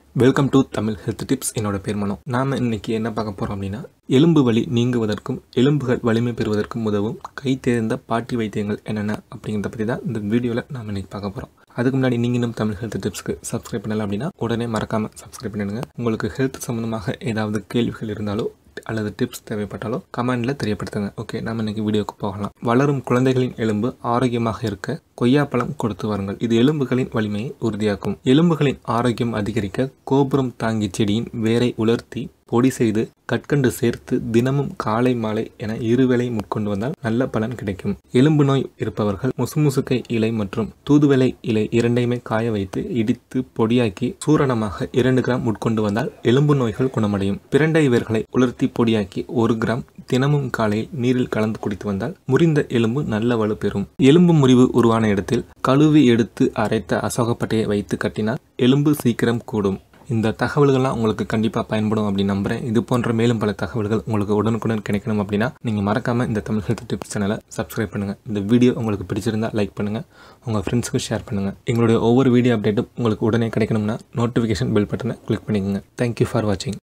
welcome to Tamil health tips என்னோட பேர் மனோ நாம இன்னைக்கு என்ன பார்க்க போறோம் அப்படின்னா எலும்பு வலி நீங்குவதற்கும் எலும்புகள் வலிமை பெறுவதற்கும் உதவும் கை தேர்ந்த பாட்டி வைத்தியங்கள் என்னென்ன அப்படிங்கிறத பற்றி தான் இந்த வீடியோவில் நாம் இன்னைக்கு பார்க்க போகிறோம் அதுக்கு முன்னாடி நீங்கள் இன்னும் தமிழ் ஹெல்த் டிப்ஸ்க்கு சப்ஸ்கிரைப் பண்ணல அப்படின்னா உடனே மறக்காமல் சப்ஸ்கிரைப் பண்ணிடுங்க உங்களுக்கு ஹெல்த் சம்மந்தமாக ஏதாவது கேள்விகள் இருந்தாலோ அல்லது டிப்ஸ் தேவைப்பட்டாலோ கமெண்ட்ல தெரியப்படுத்துங்க ஓகே நம்ம இன்னைக்கு வீடியோக்கு போகலாம் வளரும் குழந்தைகளின் எலும்பு ஆரோக்கியமாக இருக்க கொய்யாப்பழம் கொடுத்து வாருங்கள் இது எலும்புகளின் வலிமையை உறுதியாக்கும் எலும்புகளின் ஆரோக்கியம் அதிகரிக்க கோபுரம் தாங்கி செடியின் வேரை உலர்த்தி பொடி செய்து கற்கண்டு சேர்த்து தினமும் காலை மாலை என இருவேளை உட்கொண்டு வந்தால் நல்ல பலன் கிடைக்கும் எலும்பு நோய் இருப்பவர்கள் முசுமுசுக்கை இலை மற்றும் தூதுவளை இலை இரண்டையுமே காய வைத்து இடித்து பொடியாக்கி சூரணமாக இரண்டு கிராம் உட்கொண்டு வந்தால் எலும்பு நோய்கள் குணமடையும் பிரண்டை வேர்களை உலர்த்தி பொடியாக்கி ஒரு கிராம் தினமும் காலையில் நீரில் கலந்து குடித்து வந்தால் முறிந்த எலும்பு நல்ல வலு பெறும் எலும்பு முறிவு உருவான இடத்தில் கழுவி எடுத்து அரைத்த அசோகப்பட்டையை வைத்து கட்டினால் எலும்பு சீக்கிரம் கூடும் இந்த தகவல்கள்லாம் உங்களுக்கு கண்டிப்பாக பயன்படும் அப்படின்னு நம்புறேன் இது போன்ற மேலும் பல தகவல்கள் உங்களுக்கு உடனுக்குடன் கிடைக்கணும் அப்படின்னா நீங்கள் மறக்காமல் இந்த தமிழ் ஹெல்த் டிப்ஸ் சேனலை சப்ஸ்கிரைப் பண்ணுங்கள் இந்த வீடியோ உங்களுக்கு பிடிச்சிருந்தா லைக் பண்ணுங்கள் உங்கள் ஃப்ரெண்ட்ஸுக்கு ஷேர் பண்ணுங்கள் எங்களுடைய ஒவ்வொரு வீடியோ அப்டேட்டும் உங்களுக்கு உடனே கிடைக்கணும்னா நோட்டிஃபிகேஷன் பெல் பட்டனை கிளிக் பண்ணிக்கோங்க தேங்க்யூ ஃபார் வாட்சிங்